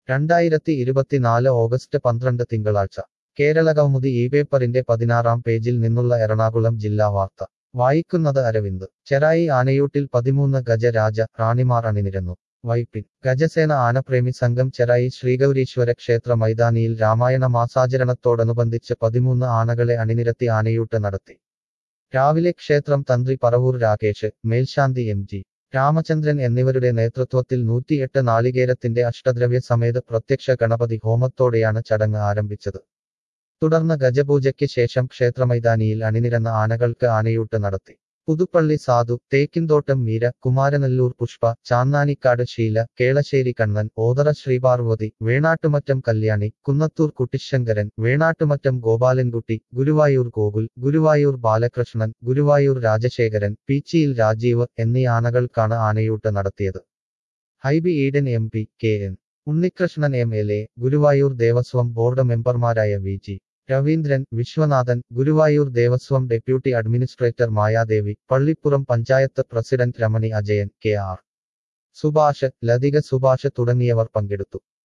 രണ്ടായിരത്തി ഇരുപത്തിനാല് ഓഗസ്റ്റ് പന്ത്രണ്ട് തിങ്കളാഴ്ച കേരള കൗമുദി ഈ പേപ്പറിന്റെ പതിനാറാം പേജിൽ നിന്നുള്ള എറണാകുളം ജില്ലാ വാർത്ത വായിക്കുന്നത് അരവിന്ദ് ചെറായി ആനയൂട്ടിൽ പതിമൂന്ന് ഗജരാജ റാണിമാർ അണിനിരന്നു വൈപ്പിൻ ഗജസേന ആനപ്രേമി സംഘം ചെറായി ശ്രീഗൗരീശ്വര ക്ഷേത്ര മൈതാനിയിൽ രാമായണ മാസാചരണത്തോടനുബന്ധിച്ച് പതിമൂന്ന് ആനകളെ അണിനിരത്തി ആനയൂട്ട് നടത്തി രാവിലെ ക്ഷേത്രം തന്ത്രി പറവൂർ രാകേഷ് മേൽശാന്തി എം ജി രാമചന്ദ്രൻ എന്നിവരുടെ നേതൃത്വത്തിൽ നൂറ്റിയെട്ട് നാളികേരത്തിന്റെ അഷ്ടദ്രവ്യ സമേത പ്രത്യക്ഷ ഗണപതി ഹോമത്തോടെയാണ് ചടങ്ങ് ആരംഭിച്ചത് തുടർന്ന് ഗജപൂജയ്ക്ക് ശേഷം ക്ഷേത്രമൈതാനിയിൽ അണിനിരന്ന ആനകൾക്ക് ആനയൂട്ട് നടത്തി പുതുപ്പള്ളി സാധു തേക്കിൻതോട്ടം മീര കുമാരനെല്ലൂർ പുഷ്പ ചാന്നാനിക്കാട് ശീല കേളശ്ശേരി കണ്ണൻ ഓതറ ശ്രീപാർവതി വേണാട്ടുമറ്റം കല്യാണി കുന്നത്തൂർ കുട്ടിശങ്കരൻ വേണാട്ടുമറ്റം ഗോപാലൻകുട്ടി ഗുരുവായൂർ ഗോകുൽ ഗുരുവായൂർ ബാലകൃഷ്ണൻ ഗുരുവായൂർ രാജശേഖരൻ പീച്ചിയിൽ രാജീവ് എന്നീ ആനകൾക്കാണ് ആനയൂട്ട് നടത്തിയത് Hibi Eden M P K N Unnikrishnan M L A Guruvayur Devaswom board മെമ്പർമാരായ V G Raveendran Viswanathan Guruvayur Devaswom deputy administrator Mayadevi Pallippuram panchayat president Ramani Ajayan K R Subhash Lathika Subhash തുടങ്ങിയവർ പങ്കെടുത്തു